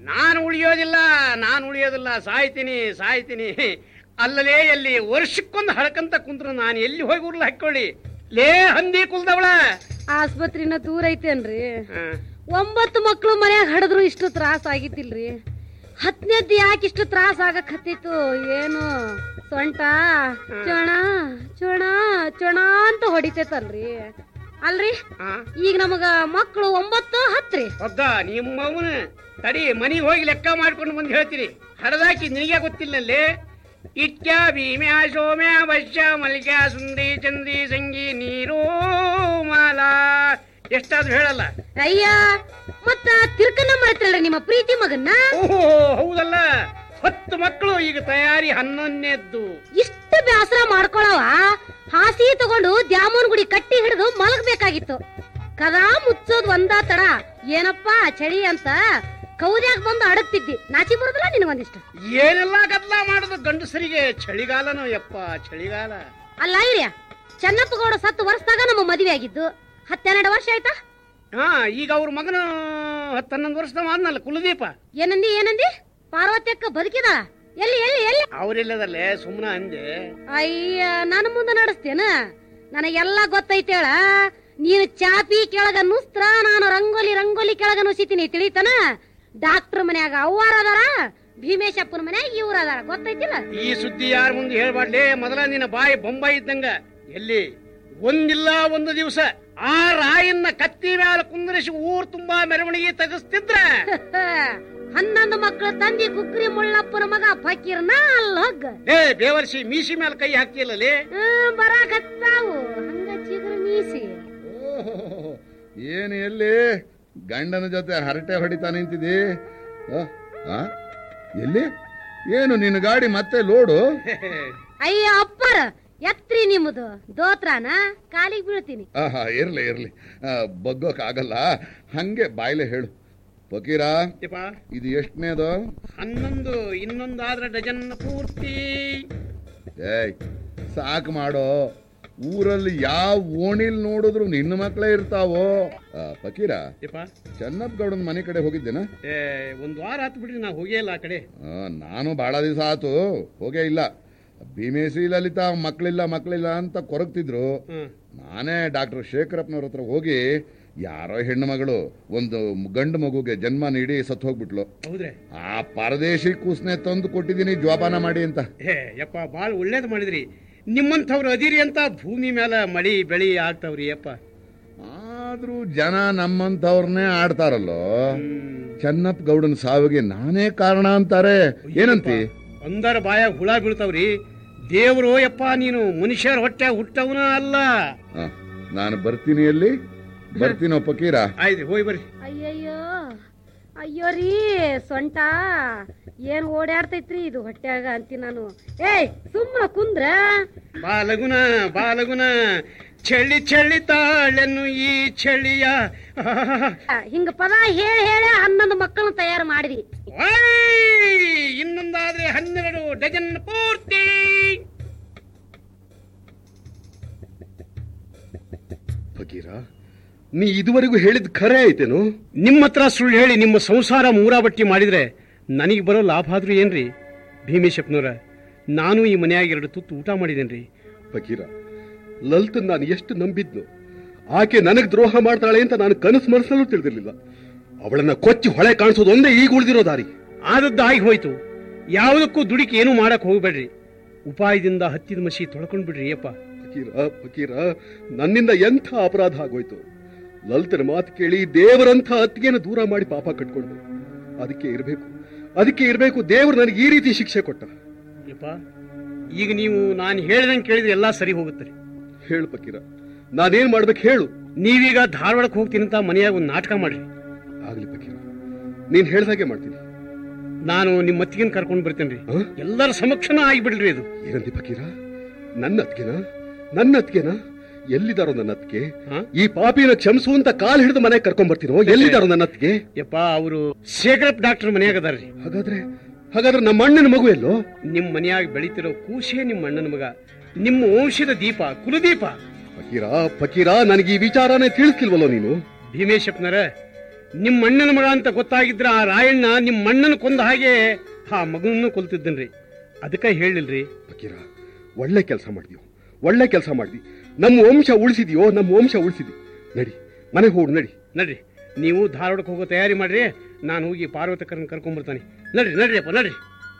ನಾನು ಉಳಿಯೋದಿಲ್ಲ ನಾನು ಉಳಿಯೋದಿಲ್ಲ ಸಾಯ್ತೀನಿ ಸಾಯ್ತೀನಿ ಅಲ್ಲಲೇ ಎಲ್ಲಿ ವರ್ಷಕ್ಕೊಂದು ಹಳಕಂತ ಕುಂತ್ರು ನಾನು ಎಲ್ಲಿ ಹೋಗಿ ಉರ್ಲು ಹಾಕೊಳ್ಳಿ ಲೇ ಹಂದಿ ಕುಲ್ದವಳ ಆಸ್ಪತ್ರಿನ ದೂರ ಐತೇನ್ರಿ ಒಂಬತ್ತು ಮಕ್ಳು ಮನ್ಯಾಗ ಹಡದ್ರು ಇಷ್ಟು ತ್ರಾಸ ಆಗಿತ್ತಿಲ್ರಿ ಹತ್ತನೇದ್ದು ಯಾಕೆ ಇಷ್ಟು ತ್ರಾಸ ಆಗಕ್ ಹತ್ತಿತ್ತು ಏನು ಸೊಂಟ ಚೊಣ ಚೊಣ ಚೊಣ ಅಂತ ಹೊಡಿತೈತಲ್ರಿ ಅಲ್ರಿ ಈಗ ನಮಗ ಮಕ್ಳು ಒಂಬತ್ತು ಹತ್ರಿ ಒದ್ದ ನಿಮ್ಮ ಅವನ ತಡಿ ಮನಿಗೆ ಹೋಗಿ ಲೆಕ್ಕ ಮಾಡ್ಕೊಂಡು ಬಂದು ಹೇಳ್ತೀನಿ ಹಡದಾಕಿ ನಿನಗೆ ಗೊತ್ತಿಲ್ಲಲ್ಲಿ ಇತ್ಯ ಭೀಮ್ಯಾ ಸೋಮ್ಯ ವಶ್ಯ ಮಲ್ಕ್ಯ ಸುಂದಿ ಚಂದಿ ಸಂಗಿ ನೀರು ಮಾಲ ಎಷ್ಟಾದ್ರೂ ಹೇಳಲ್ಲ ಅಯ್ಯ ಮತ್ತ ತಿರ್ಕನ ಮಾಡ್ತಿರಲ್ರಿ ನಿಮ್ಮ ಪ್ರೀತಿ ಮಗನ್ನ ಓಹೋ ಹೌದಲ್ಲ ಹತ್ತು ಮಕ್ಕಳು ಈಗ ತಯಾರಿ ಹನ್ನೊಂದನೇದ್ದು ಇಷ್ಟು ಬ್ಯಾಸರ ಮಾಡ್ಕೊಳವ ಹಾಸಿ ತಗೊಂಡು ದ್ಯಾಮೋನ್ ಗುಡಿ ಕಟ್ಟಿ ಹಿಡಿದು ಮಲಗಬೇಕಾಗಿತ್ತು ಕದಾ ಮುಚ್ಚೋದ್ ಒಂದ ತಡ ಏನಪ್ಪಾ ಚಳಿ ಅಂತ ಕೌದ್ಯಾಗ ಬಂದು ಅಡಗ್ತಿದ್ದಿ ನಾಚಿ ಬರುದಿಲ್ಲ ನಿನಗೊಂದಿಷ್ಟು ಏನೆಲ್ಲ ಗದ್ಲ ಮಾಡೋದು ಗಂಡಸರಿಗೆ ಚಳಿಗಾಲನೋ ಯಪ್ಪ ಚಳಿಗಾಲ ಅಲ್ಲ ಹಿರಿಯ ಚೆನ್ನಪ್ಪ ಗೌಡ ಸತ್ತು ವರ್ಷದಾಗ ನಮ್ಮ ಮದುವೆ ಆಗಿದ್ದು ಹತ್ತೆರಡು ವರ್ಷ ಆಯ್ತಾ ಹಾ ಈಗ ಅವ್ರ ಮಗನ ಹತ್ತು ಹನ್ನೊಂದು ವರ್ಷದವ ಆದ್ನಲ್ಲ ಕುಲದೀಪ ಏನಂದಿ ಏನಂದಿ ಪಾರ್ವತಿ ಅಕ್ಕ ಬದುಕಿದ ಎಲ್ಲಿ ಎಲ್ಲಿ ಎಲ್ಲಿ ಅವ್ರಿಲ್ಲದಲ್ಲೇ ಸುಮ್ಮನ ಅಂದೆ ಅಯ್ಯ ನನ್ನ ಮುಂದೆ ನಡೆಸ್ತೇನ ನನಗೆಲ್ಲ ಗೊತ್ತೈತೇಳ ನೀನು ಚಾಪಿ ಕೆಳಗ ನುಸ್ತ್ರ ನಾನು ರಂಗೋಲಿ ರಂಗೋಲಿ ಕೆಳಗ ನುಸಿತೀನಿ ತಿಳಿತನ ಡಾಕ್ಟರ್ ಮನ್ಯಾಗ ಅವ್ವಾರ ಅದಾರ ಭೀಮೇಶಪ್ಪನ ಮನ್ಯಾಗ ಇವ್ರ ಅದಾರ ಗೊತ್ತೈತಿಲ್ಲ ಈ ಸುದ್ದಿ ಯಾರ ಮುಂದೆ ಹೇಳ್ಬಾಡ್ಲಿ ಮೊದಲ ನಿನ್ನ ಬಾಯಿ ಬೊಂಬಾಯಿ ಇದ್ದಂಗ ಎಲ್ಲಿ ಒಂದಿಲ್ಲ ಒಂದು ದಿವಸ ಆ ರಾಯನ್ನ ಕತ್ತಿ ಮ್ಯಾಲ ಕುಂದರಿಸಿ ಊರ್ ತುಂಬಾ ಮೆರವಣಿಗೆ ತೆಗಿಸ್ತಿದ್ರ ಹನ್ನೊಂದು ಮಕ್ಕಳು ತಂದಿ ಕುಕ್ರಿ ಮುಳ್ಳಪ್ಪನ ಮಗ ಫಕೀರ್ನ ಅಲ್ಲ ಹೋಗ ಏ ಬೇವರ್ಸಿ ಮೀಸಿ ಮ್ಯಾಲ ಕೈ ಹಾಕ್ತಿಲ್ಲಲ್ಲಿ ಬರಾಕತ್ತಾವು ಹಂಗ ಚಿಗುರು ಮೀಸಿ ಓಹೋ, ಏನು ಎಲ್ಲಿ ಗಂಡನ ಜೊತೆ ಹರಟೆ ಹೊಡಿತಾ ನಿಂತಿದಿ ಆ? ಆ? ಎಲ್ಲಿ ಏನು ನಿನ್ನ ಗಾಡಿ ಮತ್ತೆ ಲೋಡು ಅಯ್ಯ ಅಪ್ಪರ ಎತ್ರಿ ನಿಮ್ಮದು ದೋತ್ರಾನ ಕಾಲಿಗೆ ಬೀಳ್ತೀನಿ ಆಹಾ ಇರ್ಲಿ ಇರ್ಲಿ ಆ, ಬಗ್ಗೋಕ್ ಆಗಲ್ಲ ಹಂಗೆ ಬಾಯ್ಲೆ ಹೇಳು ಫಕೀರ ಯಪ್ಪ ಇದು ಎಷ್ಟನೇದು ಹನ್ನೊಂದು ಇನ್ನೊಂದು ಆದ್ರೆ ಡಜನ್ ಪೂರ್ತಿ ಏಯ್ ಸಾಕು ಮಾಡೋ ಊರಲ್ಲಿ ಯಾವ ಓಣಿಲ್ ನೋಡಿದ್ರು ನಿನ್ನ ಮಕ್ಕಳೇ ಇರ್ತಾವೋ ಆ, ಫಕೀರ ಯಪ್ಪ ಚೆನ್ನಪ್ಪ ಗೌಡನ ಮನೆ ಕಡೆ ಹೋಗಿದ್ದೇನಾ ಏ ಒಂದ್ ವಾರ ಆತು ಬಿಡ್ರಿ ನಾ ಹೋಗೇ ಇಲ್ಲ ಆ ಕಡೆ ಆ, ನಾನು ಬಹಳ ದಿವಸ ಆತು ಹೋಗೇ ಇಲ್ಲ ಭೀಮೇಸಿ ಲಲಿತಾ ಮಕ್ಕಳಿಲ್ಲ ಮಕ್ಕಳಿಲ್ಲ ಅಂತ ಕೊರಗ್ತಿದ್ರು ಹ್ಮ್ ನಾನೇ ಡಾಕ್ಟರ್ ಶೇಖರಪ್ಪನವ್ರ ಹತ್ರ ಹೋಗಿ ಯಾರೋ ಹೆಣ್ಣು ಮಗಳು ಒಂದು ಗಂಡು ಮಗುಗೆ ಜನ್ಮ ನೀಡಿ ಸತ್ತು ಹೋಗ್ಬಿಟ್ಲು ಹೌದ್ರಿ ಆ ಪರದೇಶಿ ಕೂಸ್ನೆ ತಂದು ಕೊಟ್ಟಿದ್ದೀನಿ ಜೋಪಾನ ಮಾಡಿ ಅಂತ ಏ ಯಪ್ಪ ಬಾಳ ಒಳ್ಳೇದ್ ಮಾಡಿದ್ರಿ ನಿಮ್ಮಂಥವ್ರು ಅದಿರಿ ಅಂತ ಭೂಮಿ ಮೇಲೆ ಮಳಿ ಬೆಳಿ ಆಗ್ತಾವ್ರಿ ಯಪ್ಪ ಆದ್ರೂ ಜನ ನಮ್ಮಂಥವ್ರನ್ನೇ ಆಡ್ತಾರಲ್ಲೋ ಚೆನ್ನಪ್ಪ ಗೌಡನ ಸಾವಿಗೆ ನಾನೇ ಕಾರಣ ಅಂತಾರೆ ಏನಂತಿ ಅಂದರ ಬಾಯಾಗ ಹುಳ ಬೀಳ್ತಾವ್ರಿ ದೇವ್ರು ಯಪ್ಪ ನೀನು ಮನುಷ್ಯರ ಹೊಟ್ಟೆ ಹುಟ್ಟವನ ಅಲ್ಲ ಆ, ನಾನು ಬರ್ತೀನಿ ಎಲ್ಲಿ ಬರ್ತೀನೋ ಫಕೀರ ಆಯ್ತು ಹೋಗಿ ಬರ್ರಿ ಅಯ್ಯಯ್ಯೋ ಅಯ್ಯೋ ರೀ ಸೊಂಟ ಏನ್ ಓಡಾಡ್ತೈತ್ರಿ ಇದು ಹೊಟ್ಯಾಗ ಅಂತೀನಿ ನಾನು ಏಯ್ ಸುಮ್ಮನ ಕುಂದ್ರ ಬಾ ಲಗುನ ಬಾ ಲಗುನ ಚಳಿ ಚಳಿ ತಾಳೆನ್ನು ಈ ಚಳಿಯ ಹಿಂಗ ಪದ ಹೇಳಿ ಹೇಳಿ ಹನ್ನೊಂದು ಮಕ್ಕಳನ್ನ ತಯಾರು ಮಾಡಿದ್ವಿ ಓಯ್! ಇನ್ನೊಂದಾದ್ರೆ ಹನ್ನೆರಡು ಡಜನ್ ಪೂರ್ತಿ ಫಕೀರ ನೀ ಇದುವರೆಗೂ ಹೇಳಿದ್ ಖರೆ ಐತೇನು ನಿಮ್ಮ ಹತ್ರ ಸುಳ್ಳು ಹೇಳಿ ನಿಮ್ಮ ಸಂಸಾರ ಮೂರಾಬಟ್ಟಿ ಮಾಡಿದ್ರೆ ನನಗೆ ಬರೋ ಲಾಭ ಆದ್ರೂ ಏನ್ರಿ ಭೀಮೇಶಪ್ಪನವ್ರ ನಾನು ಈ ಮನೆಯಾಗ ಎರಡು ತುತ್ತು ಊಟ ಮಾಡಿದೇನ್ರಿ ಫಕೀರ ಲಲಿತನ್ ನಾನು ಎಷ್ಟು ನಂಬಿದ್ನು ಆಕೆ ನನಗ್ ದ್ರೋಹ ಮಾಡ್ತಾಳೆ ಅಂತ ನಾನು ಕನಸು ಮನಸ್ಸಲ್ಲೂ ತಿಳಿದಿರ್ಲಿಲ್ಲ ಅವಳನ್ನ ಕೊಚ್ಚಿ ಹೊಳೆ ಕಾಣಿಸೋದು ಒಂದೇ ಈಗ ಉಳಿದಿರೋ ದಾರಿ ಆದದ್ದು ಆಗಿ ಹೋಯ್ತು ಯಾವುದಕ್ಕೂ ದುಡುಕಿ ಏನೂ ಮಾಡಕ್ ಹೋಗ್ಬೇಡ್ರಿ ಉಪಾಯದಿಂದ ಹತ್ತಿದ ಮಸಿ ತೊಳ್ಕೊಂಡ್ ಬಿಡ್ರಿ ಅಪ್ಪ ಫಕೀರ ಫಕೀರ ನನ್ನಿಂದ ಎಂಥ ಅಪರಾಧ ಆಗೋಯ್ತು ಲಲಿತನ ಮಾತು ಕೇಳಿ ದೇವರಂಥ ಅತ್ತಿಗೆನ ದೂರ ಮಾಡಿ ಪಾಪ ಕಟ್ಕೊಂಡ್ರು ಅದಕ್ಕೆ ಇರಬೇಕು ಅದಕ್ಕೆ ಇರಬೇಕು ದೇವರು ನನಗೆ ಈ ರೀತಿ ಶಿಕ್ಷೆ ಕೊಟ್ಟ ಯಪ್ಪ ಈಗ ನೀವು ನಾನು ಹೇಳ್ದಂಗೆ ಕೇಳಿದ್ರೆ ಎಲ್ಲ ಸರಿ ಹೋಗುತ್ತೆ ಹೇಳು ಫಕೀರ ನಾನೇನ್ ಮಾಡ್ಬೇಕು ಹೇಳು ನೀವೀಗ ಧಾರವಾಡಕ್ಕೆ ಹೋಗ್ತೀನಿ ಅಂತ ಮನೆಯಾಗ ಒಂದು ನಾಟಕ ಮಾಡ್ರಿ ಆಗ್ಲಿ ಫಕೀರ ನೀನ್ ಹೇಳ್ದಾಗೆ ಮಾಡ್ತೀನಿ ನಾನು ನಿಮ್ಮ ಅತ್ತಿಗೆನ ಕರ್ಕೊಂಡು ಬರ್ತೇನ್ರಿ ಹ? ಎಲ್ಲರ ಸಮಕ್ಷನ ಆಗಿಬಿಡ್ರಿ ಇದು ಏನಂದಿ ಫಕೀರ ನನ್ನ ಅತ್ಗೆನ ನನ್ನ ಅತ್ಗೆನ ಎಲ್ಲಿದಾರೋ ನನ್ನ ಅತ್ತಿಗೆ ಹ? ಈ ಪಾಪಿನ ಕ್ಷಮಿಸುವಂತ ಕಾಲ್ ಹಿಡಿದು ಮನೆಗೆ ಕರ್ಕೊಂಡ್ ಬರ್ತೀನೋ ಎಲ್ಲಿದಾರೋ ನನ್ನ ಅತ್ತಿಗೆ ಯಪ್ಪ ಅವರು ಶೇಖರಪ್ಪ ಡಾಕ್ಟರ್ ಮನೆಯಾಗ ಅದಾರ್ರಿ ಹಾಗಾದ್ರೆ ಹಾಗಾದ್ರೆ ನಮ್ಮ ಅಣ್ಣನ ಮಗು ಎಲ್ಲೋ ನಿಮ್ಮ ಮನೆಯಾಗ ಬೆಳಿತಿರೋ ಕೂಸೇ ನಿಮ್ಮ ಅಣ್ಣನ ಮಗ ನಿಮ್ಮ ವಂಶದ ದೀಪ ಕುಲದೀಪ ಫಕೀರ ಫಕೀರ ನನಗೆ ಈ ವಿಚಾರನೇ ತಿಳಿಸ್ಲಿಲ್ವಲ್ಲೋ ನೀನು ಭೀಮೇಶಪ್ಪನರ ನಿಮ್ಮ ಅಣ್ಣನ ಮಗ ಅಂತ ಗೊತ್ತಾಗಿದ್ರ ಆ ರಾಯಣ್ಣ ನಿಮ್ಮ ಅಣ್ಣನ ಕೊಂದ ಹಾಗೆ ಆ ಮಗನನ್ನು ಕೊಲ್ತಿದ್ದನ್ರಿ ಅದಕ್ಕೆ ಹೇಳಿಲ್ರಿ ಫಕೀರ ಒಳ್ಳೆ ಕೆಲಸ ಮಾಡಿದ್ಯೋ ಒಳ್ಳೆ ಕೆಲಸ ಮಾಡಿದ್ವಿ ನಮ್ಮ ವಂಶ ಉಳಿಸಿದ್ಯೋ ನಮ್ಮ ವಂಶ ಉಳಿಸಿದ್ವಿ ನಡಿ ಮನೆಗೆ ಹೋಗು ನಡಿ ನಡ್ರಿ ನೀವು ಧಾರವಾಡಕ್ಕೆ ಹೋಗೋ ತಯಾರಿ ಮಾಡ್ರಿ ನಾನು ಹೋಗಿ ಪಾರ್ವತಕರನ್ನ ಕರ್ಕೊಂಡ್ಬರ್ತಾನೆ ನಡ್ರಿ ನಡ್ರಿ ಅಪ್ಪ ನಡ್ರಿ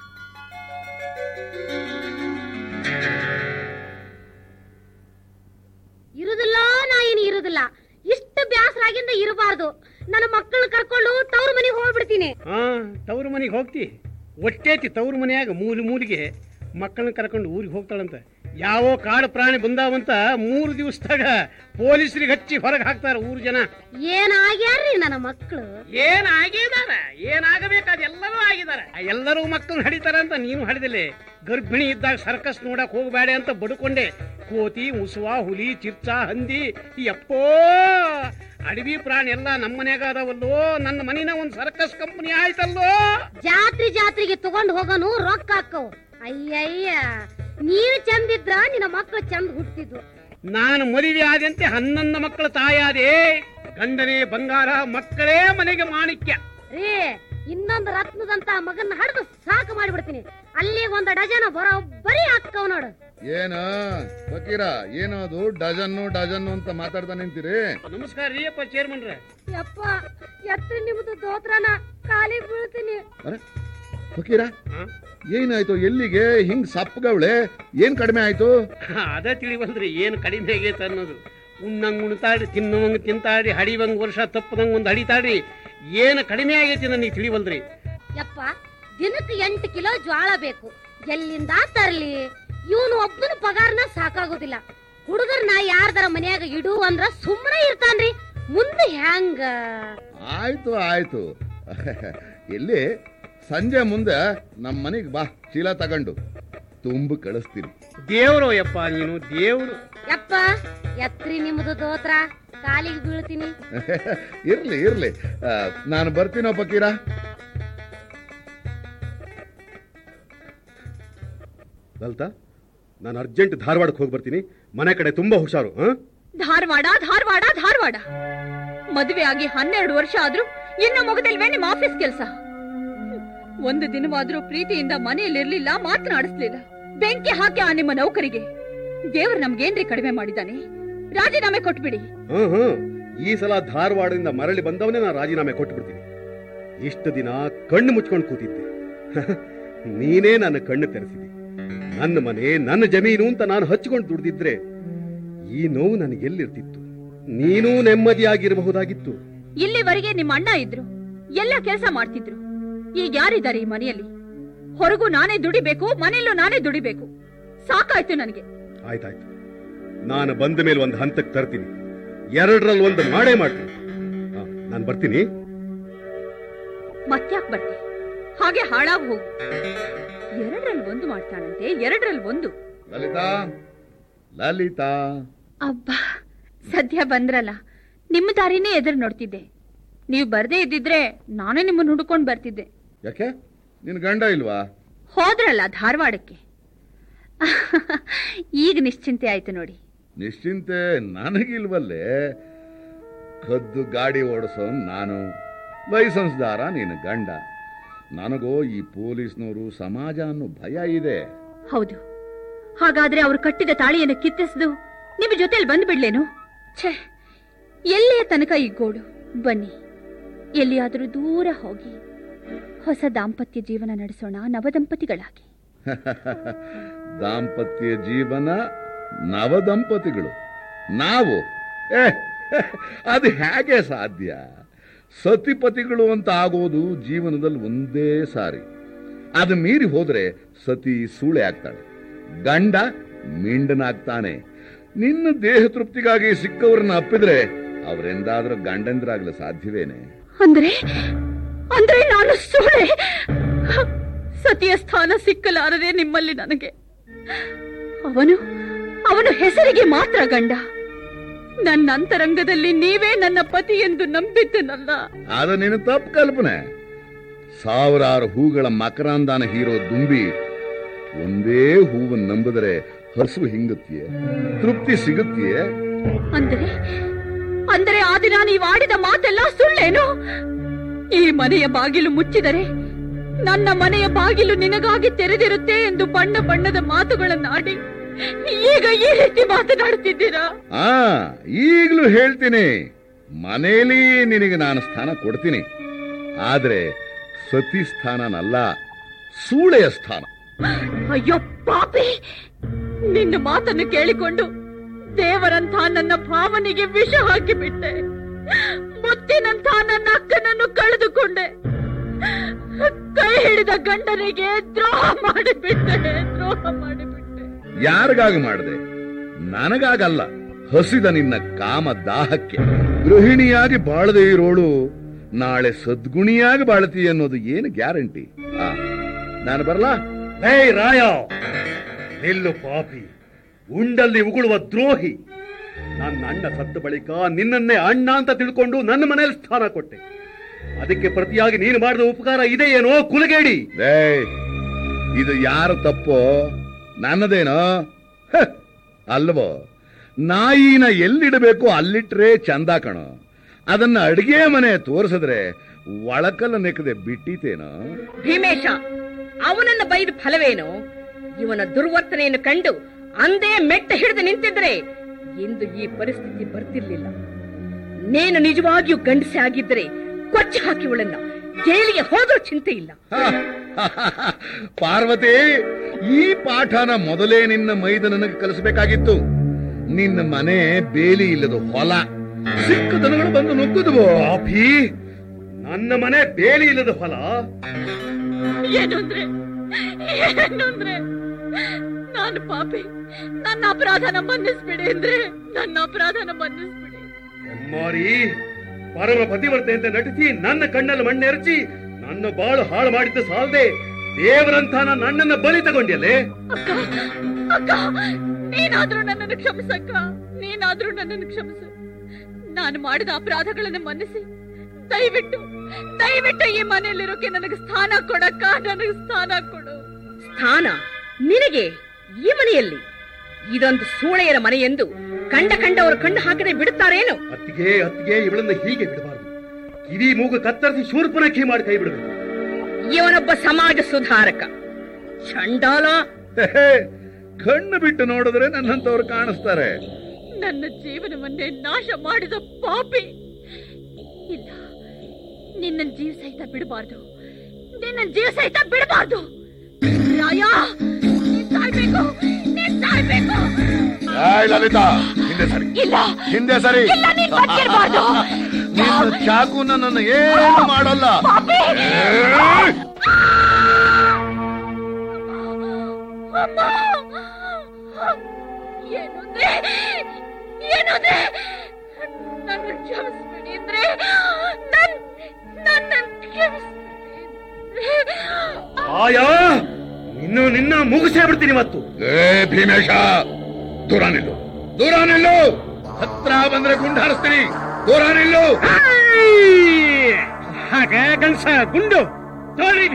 ಇರುದಿಲ್ಲ ನಾ ಏನು ಇರುದಿಲ್ಲ ಇಷ್ಟು ಬ್ಯಾಸರಾಗಿಂದ ಇರಬಾರ್ದು ನನ್ನ ಮಕ್ಕಳನ್ನ ಕರ್ಕೊಂಡು ತವ್ರ ಮನೆಗೆ ಹೋಗ್ಬಿಡ್ತೀನಿ ಹಾ ತವ್ರ ಮನೆಗೆ ಹೋಗ್ತಿ ಒಟ್ಟೇತಿ ತವ್ರ ಮನೆಯಾಗ ಮೂಲಿ ಮೂಲಿಗೆ ಮಕ್ಕಳನ್ನ ಕರ್ಕೊಂಡು ಊರಿಗೆ ಹೋಗ್ತಾಳಂತ ಯಾವೋ ಕಾಡು ಪ್ರಾಣಿ ಬಂದಾವಂತ ಮೂರು ದಿವಸದಾಗ ಪೊಲೀಸರಿಗೆ ಹಚ್ಚಿ ಹೊರಗೆ ಹಾಕ್ತಾರ ಊರು ಜನ ಏನಾಗ್ಯಾರ್ರಿ ನನ್ನ ಮಕ್ಕಳು ಏನ್ ಆಗಿದಾರ ಏನಾಗಬೇಕಾದ ಎಲ್ಲರೂ ಆಗಿದಾರ ಎಲ್ಲರೂ ಮಕ್ಕಳನ್ನ ಹಡಿತಾರ ಅಂತ ನೀನು ಹಡಿದಿಲ್ಲ ಗರ್ಭಿಣಿ ಇದ್ದಾಗ ಸರ್ಕಸ್ ನೋಡಕ್ ಹೋಗಬೇಡ ಅಂತ ಬಡ್ಕೊಂಡೆ ಕೋತಿ ಮುಸುವ ಹುಲಿ ಚಿರ್ಚ ಹಂದಿ ಯಪ್ಪೋ ಅಡವಿ ಪ್ರಾಣಿ ಎಲ್ಲ ನಮ್ಮ ಮನ್ಯಾಗ ಅದಾವಲ್ಲೋ ನನ್ನ ಮನಿನ ಒಂದ್ ಸರ್ಕಸ್ ಕಂಪನಿ ಆಯ್ತಲ್ಲೋ ಜಾತ್ರೆ ಜಾತ್ರೆಗೆ ತಗೊಂಡ್ ಹೋಗೋನು ರೊಕ್ಕ ಹಾಕವು ಅಯ್ಯಯ್ಯ ನೀನು ಚಂದಿದ್ರ ನಿನ್ನ ಮಕ್ಕಳು ಚಂದ ಹುಟ್ಟಿದ್ವು ನಾನು ಮದುವೆ ಆದಂತೆ ಹನ್ನೊಂದು ಮಕ್ಕಳ ತಾಯಾದೆ ಗಂಡನೇ ಬಂಗಾರ ಮಕ್ಕಳೇ ಮನೆಗೆ ಮಾಣಿಕ್ಯ ರೀ ಇನ್ನೊಂದು ರತ್ನದಂತ ಮಗನ್ನ ಹಡ್ದು ಸಾಕು ಮಾಡಿಬಿಡ್ತೀನಿ ಅಲ್ಲಿ ಒಂದು ಡಜನ್ ಬರೋಬ್ಬರಿ ಹಾಕವ್ ನೋಡು ಏನು ಫಕೀರ ಏನು ಅದು ಡಜನ್ನು ಡಜನ್ನು ಅಂತ ಮಾತಾಡ್ತಾ ನಿಂತೀರಿ ನಮಸ್ಕಾರ ರೀ ಅಪ್ಪ ಚೇರ್ಮನ್ರ ಯಪ್ಪ ಎತ್ತು ನಿಮ್ದು ದೋತ್ರನ ಕಾಲಿಗೆ ಬೀಳ್ತೀನಿ ಅರೆ ಫಕೀರ ಏನಾಯ್ತು ಎಲ್ಲಿಗೆ ಹಿಂಗ್ ಸಪ್ಪಗವಳೆ ಏನ್ ಕಡಿಮೆ ಆಯ್ತು ಅದ ತಿಳಿವಲ್ರಿ ಏನು ಕಡಿಮೆ ಆಗೈತೆ ಅನ್ನೋದು ಉಣ್ಣಂಗ್ ಉಣ್ತಾಡ್ರಿ ತಿನ್ನುವಂಗ್ ತಿಂತಾಡ್ರಿ ಹಡಿವಂಗ್ ವರ್ಷ ತಪ್ಪದಂಗ್ ಒಂದ್ ಹಡಿತಾಡ್ರಿ ಏನು ಕಡಿಮೆ ಆಗೈತಿ ನನಗೆ ತಿಳಿವಲ್ರಿ ಯಪ್ಪ ದಿನಕ್ಕೆ ಎಂಟು ಕಿಲೋ ಜ್ವಾಳ ಬೇಕು ಎಲ್ಲಿಂದ ತರ್ಲಿ ಇವನು ಒಬ್ಬನ ಪಗಾರನ ಸಾಕಾಗೋದಿಲ್ಲ ಹುಡುಗರ್ನ ಯಾರ್ದಾರ ಮನ್ಯಾಗ ಇಡು ಅಂದ್ರ ಸುಮ್ಮನೆ ಇರ್ತಾನ್ರಿ ಮುಂದೆ ಹ್ಯಾಂಗ ಆಯ್ತು ಆಯ್ತು ಎಲ್ಲಿ ಸಂಜೆ ಮುಂದೆ ನಮ್ಮ ಮನೆಗೆ ಬಾ ಚೀಲ ತಗೊಂಡು ತುಂಬು ಕಳಿಸ್ತೀನಿ ದೇವ್ರು ಯಪ್ಪ ನೀನು ದೇವ್ರು ಯಪ್ಪ ಎತ್ರಿ ನಿಮ್ದು ದೋತ್ರ ಕಾಲಿಗೆ ಬೀಳ್ತೀನಿ ಇರ್ಲಿ ಇರ್ಲಿ ಆ, ನಾನು ಬರ್ತೀನೋ ಫಕೀರ ಲಲಿತಾ ನಾನು ಅರ್ಜೆಂಟ್ ಧಾರವಾಡಕ್ಕೆ ಹೋಗಿ ಬರ್ತೀನಿ ಮನೆ ಕಡೆ ತುಂಬಾ ಹುಷಾರು ಹಾ ಧಾರವಾಡ ಧಾರವಾಡ ಧಾರವಾಡ ಮದುವೆ ಆಗಿ ಹನ್ನೆರಡು ವರ್ಷ ಆದ್ರೂ ಇನ್ನು ಮುಗದಿಲ್ವೇ ನಿಮ್ಮ ಆಫೀಸ್ ಕೆಲಸ ಒಂದು ದಿನವಾದ್ರೂ ಪ್ರೀತಿಯಿಂದ ಮನೆಯಲ್ಲಿರ್ಲಿಲ್ಲ ಮಾತನಾಡಿಸ್ಲಿಲ್ಲ ಬೆಂಕಿ ಹಾಕಿ ಆ ನಿಮ್ಮ ನೌಕರಿಗೆ ದೇವ್ರು ನಮ್ಗೇನ್ರಿ ಕಡಿಮೆ ಮಾಡಿದ್ದಾನೆ ರಾಜೀನಾಮೆ ಕೊಟ್ಬಿಡಿ ಹ್ಮ್ ಹ್ಮ್ ಈ ಸಲ ಧಾರವಾಡದಿಂದ ಮರಳಿ ಬಂದವನೇ ನಾನು ರಾಜೀನಾಮೆ ಕೊಟ್ಟು ಬಿಡ್ತೀನಿ ಇಷ್ಟು ದಿನ ಕಣ್ಣು ಮುಚ್ಕೊಂಡು ಕೂತಿದ್ದೆ ನೀನೇ ನನ್ನ ಕಣ್ಣು ತೆರೆಸಿದಿ ನನ್ನ ಮನೆ ನನ್ನ ಜಮೀನು ಅಂತ ನಾನು ಹಚ್ಕೊಂಡು ದುಡ್ದಿದ್ರೆ ಈ ನೋವು ನನಗೆ ಎಲ್ಲಿರ್ತಿತ್ತು ನೀನೂ ನೆಮ್ಮದಿಯಾಗಿರಬಹುದಾಗಿತ್ತು ಇಲ್ಲಿವರೆಗೆ ನಿಮ್ಮ ಅಣ್ಣ ಇದ್ರು ಎಲ್ಲ ಕೆಲಸ ಮಾಡ್ತಿದ್ರು ಈಗ ಯಾರಿದ್ದಾರೆ ಈ ಮನೆಯಲ್ಲಿ ಹೊರಗೂ ನಾನೇ ದುಡಿಬೇಕು ಮನೆಯಲ್ಲೂ ನಾನೇ ದುಡಿಬೇಕು ಸಾಕಾಯ್ತು ನನಗೆ ಆಯ್ತಾಯ್ತು ನಾನು ಬಂದ ಮೇಲೆ ಒಂದು ಹಂತಕ್ಕೆ ತರ್ತೀನಿ ಎರಡರಲ್ಲಿ ಒಂದು ಮಾಡೇ ಮಾಡ್ತೀನಿ ನಾನು ಬರ್ತೀನಿ ಮತ್ಯಾಕ್ ಬರ್ತಿ ಹಾಗೆ ಹಾಳಾಗ್ ಹೋಗು ಎರಡರಲ್ಲಿ ಒಂದು ಮಾಡ್ತಾನಂತೆ ಎರಡರಲ್ಲಿ ಒಂದು ಲಲಿತಾ ಲಲಿತಾ ಅಬ್ಬಾ ಸದ್ಯ ಬಂದ್ರಲ್ಲ ನಿಮ್ಮ ದಾರಿನೇ ಎದುರು ನೋಡ್ತಿದ್ದೆ ನೀವು ಬರ್ದೇ ಇದ್ದಿದ್ರೆ ನಾನೇ ನಿಮ್ಮನ್ನ ಹುಡ್ಕೊಂಡು ಬರ್ತಿದ್ದೆ ಯಾಕೆ ನಿನ್ ಗಂಡ ಇಲ್ವಾ ಹೋದ್ರಲ್ಲ ಧಾರವಾಡಕ್ಕೆ ಈಗ ನಿಶ್ಚಿಂತೆ ಆಯ್ತು ನೋಡಿ ನಿಶ್ಚಿಂತೆ ನನಗಿಲ್ವಲ್ಲೇ ಕದ್ದು ಗಾಡಿ ಓಡಿಸೋ ನಾನು ಲೈಸೆನ್ಸ್ದಾರ ನೀನು ಗಂಡ ನನಗೋ ಈ ಪೊಲೀಸ್ನವರು ಸಮಾಜ ಅನ್ನೋ ಭಯ ಇದೆ ಹೌದು ಹಾಗಾದ್ರೆ ಅವ್ರು ಕಟ್ಟಿದ ತಾಳಿಯನ್ನು ಕಿತ್ತಿಸ್ದು ನಿಮ್ಮ ಜೊತೆಲಿ ಬಂದ್ಬಿಡ್ಲೇನು ಛೇ ಎಲ್ಲಿಯ ತನಕ ಈ ಗೋಡು ಬನ್ನಿ ಎಲ್ಲಿಯಾದರೂ ದೂರ ಹೋಗಿ ಹೊಸ ದಾಂಪತ್ಯ ಜೀವನ ನಡೆಸೋಣ ನವದಂಪತಿಗಳಾಗಿ ದಾಂಪತ್ಯ ಜೀವನ ನವದಂಪತಿಗಳು ನಾವು ಏ ಅದು ಹೇಗೆ ಸಾಧ್ಯ ಸತಿಪತಿಗಳು ಅಂತ ಆಗೋದು ಜೀವನದಲ್ಲಿ ಒಂದೇ ಸಾರಿ ಅದು ಮೀರಿ ಹೋದ್ರೆ ಸತಿ ಸೂಳೆ ಆಗ್ತಾಳೆ ಗಂಡ ಮಿಂಡನಾಗ್ತಾನೆ ನಿನ್ನ ದೇಹ ತೃಪ್ತಿಗಾಗಿ ಸಿಕ್ಕವ್ರನ್ನ ಅಪ್ಪಿದ್ರೆ ಅವರೆಂದಾದ್ರೂ ಗಂಡಂದ್ರಾಗ್ಲು ಸಾಧ್ಯವೇನೆ ಅಂದ್ರೆ ಅಂದ್ರೆ ನಾನು ಸೋಳೆ ಸತಿಯ ಸ್ಥಾನ ಸಿಕ್ಕಲಾರದೆ ನಿಮ್ಮಲ್ಲಿ ನನಗೆ ಅವನು ಅವನು ಹೆಸರಿಗೆ ಮಾತ್ರ ಗಂಡ ನನ್ನ ಅಂತರಂಗದಲ್ಲಿ ನೀವೇ ನನ್ನ ಪತಿ ಎಂದು ನಂಬಿದ್ದನಲ್ಲ ಅದು ನಿನ್ನ ತಪ್ಪು ಕಲ್ಪನೆ ಸಾವಿರಾರು ಹೂಗಳ ಮಕರಂದಾನ ಹೀರೋ ದುಂಬಿ ಒಂದೇ ಹೂವನ್ನು ನಂಬಿದರೆ ಹಸು ಹಿಂಗುತ್ತೀಯ ತೃಪ್ತಿ ಸಿಗುತ್ತೀಯೇ ಅಂದರೆ ಅಂದರೆ ಆ ದಿನ ನೀವು ಆಡಿದ ಮಾತೆಲ್ಲ ಸುಳ್ಳೇನು ಈ ಮನೆಯ ಬಾಗಿಲು ಮುಚ್ಚಿದರೆ ನನ್ನ ಮನೆಯ ಬಾಗಿಲು ನಿನಗಾಗಿ ತೆರೆದಿರುತ್ತೆ ಎಂದು ಬಣ್ಣ ಬಣ್ಣದ ಮಾತುಗಳನ್ನಾಡಿ ಈಗ ಈ ರೀತಿ ಮಾತನಾಡುತ್ತಿದ್ದೀರಾ ಆ ಈಗಲೂ ಹೇಳ್ತೀನಿ ಮನೆಯಲ್ಲಿ ನಿನಗೆ ನಾನು ಸ್ಥಾನ ಕೊಡ್ತೀನಿ ಆದ್ರೆ ಸತಿ ಸ್ಥಾನನಲ್ಲ ಸೂಳೆಯ ಸ್ಥಾನ ಅಯ್ಯೋ ಪಾಪಿ ನಿನ್ನ ಮಾತನ್ನು ಕೇಳಿಕೊಂಡು ದೇವರಂಥ ನನ್ನ ಭಾವನೆಗೆ ವಿಷ ಹಾಕಿಬಿಟ್ಟೆ ಮುತ್ತಿನಂಥ ನನ್ನ ಅಕ್ಕನನ್ನು ಕಳೆದುಕೊಂಡೆ ಕೈ ಹಿಡಿದ ಗಂಡನಿಗೆ ದ್ರೋಹ ಮಾಡಿಬಿಟ್ಟೆ ದ್ರೋಹ ಮಾಡಿಬಿಟ್ಟೆ ಯಾರಿಗಾಗಿ ಮಾಡಿದೆ ನನಗಾಗಲ್ಲ ಹಸಿದ ನಿನ್ನ ಕಾಮ ದಾಹಕ್ಕೆ ಗೃಹಿಣಿಯಾಗಿ ಬಾಳದೆ ಇರೋಳು ನಾಳೆ ಸದ್ಗುಣಿಯಾಗಿ ಬಾಳ್ತಿ ಅನ್ನೋದು ಏನು ಗ್ಯಾರಂಟಿ ಆ ನಾನು ಬರಲಾ ಹೇ ರಾಯ ನಿಲ್ಲು ಪಾಪಿ ಉಂಡಲ್ಲಿ ಉಗುಳುವ ದ್ರೋಹಿ ನನ್ನ ಅಣ್ಣ ಸತ್ತ ಬಳಿಕ ನಿನ್ನನ್ನೇ ಅಣ್ಣ ಅಂತ ತಿಳ್ಕೊಂಡು ನನ್ನ ಮನೆಯಲ್ಲಿ ಸ್ಥಾನ ಕೊಟ್ಟೆ ಅದಕ್ಕೆ ಪ್ರತಿಯಾಗಿ ನೀನು ಮಾಡಿದ ಉಪಕಾರ ಇದೆ ಏನೋ ಕುಲಗೇಡಿ ಏಯ್ ಇದು ಯಾರು ತಪ್ಪೋ ನನ್ನದೇನೋ ಹ, ಅಲ್ವೋ ನಾಯಿನ ಎಲ್ಲಿಡಬೇಕು ಅಲ್ಲಿಟ್ರೆ ಚಂದ ಕಣೋ ಅದನ್ನ ಅಡಿಗೆ ಮನೆ ತೋರಿಸಿದ್ರೆ ಒಳಕಲ್ಲ ನೆಕ್ಕದೆ ಬಿಟ್ಟಿತೇನೋ ಭೀಮೇಶ ಅವನನ್ನ ಬೈದ ಫಲವೇನು ಇವನ ದುರ್ವರ್ತನೆಯನ್ನು ಕಂಡು ಅಂದೇ ಮೆಟ್ಟ ಹಿಡಿದು ನಿಂತಿದ್ರೆ ಇಂದು ಈ ಪರಿಸ್ಥಿತಿ ಬರ್ತಿರ್ಲಿಲ್ಲ ನೀನು ನಿಜವಾಗಿಯೂ ಗಂಡಸೆ ಆಗಿದ್ದರೆ ಕೊಚ್ಚಿ ಹಾಕಿ ಇವಳನ್ನ ಜೈಲಿಗೆ ಹೋದ್ರೂ ಚಿಂತೆ ಇಲ್ಲ ಪಾರ್ವತಿ ಈ ಪಾಠನ ಮೊದಲೇ ನಿನ್ನ ಮೈದ ನನಗೆ ಕಲಿಸಬೇಕಾಗಿತ್ತು ನಿನ್ನ ಮನೆ ಬೇಲಿ ಇಲ್ಲದ ಹೊಲ ಸಿಕ್ಕ ದನಗಳು ಬಂದು ನುಗ್ಗುದುವೋ ಪಾಪಿ ನನ್ನ ಮನೆ ಬೇಲಿ ಇಲ್ಲದ ಹೊಲ ಏನು ಅಂದ್ರೆ ಏನು ಅಂದ್ರೆ ನಾನು ಪಾಪಿ ನನ್ನ ಅಪರಾಧನ ಮನ್ನಿಸ್ಬಿಡಿ ಅಂದ್ರೆ ನನ್ನ ಅಪರಾಧನ ಮನ್ನಿಸ್ಬಿಡಿ ಅಮ್ಮಾರಿ ಪರಮ ಪತಿವ್ರತೆ ಅಂತ ನಟಿಸಿ ನನ್ನ ಕಣ್ಣಲ್ಲಿ ಮಣ್ಣೆರಚಿ ನನ್ನ ಬಾಳು ಹಾಳು ಮಾಡಿದ್ದು ಸಾಲದೆ ದೇವರಂತ ನನ್ನನ್ನ ಬಲಿ ತಗೊಂಡ್ಯಲ್ಲೇ ಅಕ್ಕ ಅಕ್ಕ ನೀನಾದ್ರೂ ನನ್ನನ್ನು ಕ್ಷಮಿಸಕ್ಕ ನೀನಾದ್ರೂ ನನ್ನನ್ನು ಕ್ಷಮಿಸು ನಾನು ಮಾಡಿದ ಅಪರಾಧಗಳನ್ನು ಮನ್ನಿಸಿ ದಯವಿಟ್ಟು ದಯವಿಟ್ಟು ಈ ಮನೆಯಲ್ಲಿರೋಕೆ ನನಗೆ ಸ್ಥಾನ ಕೊಡಕ್ಕ ನನಗೆ ಸ್ಥಾನ ಕೊಡು ಸ್ಥಾನ ನಿನಗೆ ಈ ಮನೆಯಲ್ಲಿ ಇದೊಂದು ಸೂಳೆಯರ ಮನೆ ಎಂದು ಕಂಡ ಕಂಡವರು ಕಣ್ಣು ಹಾಕದೆ ಬಿಡುತ್ತಾರೇನು ಅತ್ತಿಗೆ ಅತ್ತಿಗೆ ಇವಳನ್ನ ಹೀಗೆ ಬಿಡಬಾರದು ಕಿವಿ ಮೂಗು ಕತ್ತರಿಸಿ ಶೂರ್ಪನಖಿ ಮಾಡಿ ಕೈ ಬಿಡಬೇಕು ಇವನೊಬ್ಬ ಸಮಾಜ ಸುಧಾರಕ ಚಂಡಾಲ ಹೇ, ಕಣ್ಣು ಬಿಟ್ಟು ನೋಡಿದ್ರೆ ನನ್ನಂತವ್ರು ಕಾಣಿಸ್ತಾರೆ ನನ್ನ ಜೀವನವನ್ನೇ ನಾಶ ಮಾಡಿದ ಪಾಪಿ ಇಲ್ಲ ನಿನ್ನ ಜೀವ ಸಹಿತ ಬಿಡಬಾರ್ದು ನಿನ್ನ ಜೀವ ಸಹಿತ ಬಿಡಬಾರ್ದು ರಾಯ ನೀನ್ ಸಾಯ್ಬೇಕು ನೀನ್ ಸಾಯ್ಬೇಕು ಏಯ್ ಲಲಿತಾ ಹಿಂದೆ ಸರಿ ಇಲ್ಲ ಹಿಂದೆ ಸರಿ ಇಲ್ಲ ನೀನ್ ಬದುಕಿರ್ಬಾರ್ದು ನಿನ್ನ ಚಾಕು ನನ್ನನ್ನು ಏನು ಮಾಡಲ್ಲ ಏಯ್! ಅಮ್ಮ ಏನಂದ್ರೆ ಏನಂದ್ರೆ ನನ್ನ ಕ್ಷಮಿಸ್ಬಿಡಿ ಅಂದ್ರೆ ನನ್ ನನ್ನ ಕ್ಷಮಿಸ್ಬಿಡಿ ಅಂದ್ರೆ ಆಯಾ ನಿನ್ನ ನಿನ್ನ ಮುಗಿಸೇ ಬಿಡ್ತೀನಿ ಇವತ್ತು ಏ ಭೀಮೇಶ ದೂರ ನಿಲ್ಲು ದೂರ ನಿಲ್ಲು ಹತ್ರ ಬಂದ್ರೆ ಗುಂಡು ಹಾರಿಸ್ತೀನಿ ದೂರ ನಿಲ್ಲು ಹಾಗೆ ಗಂಡ್ಸ ಗುಂಡು ತೋಳಿ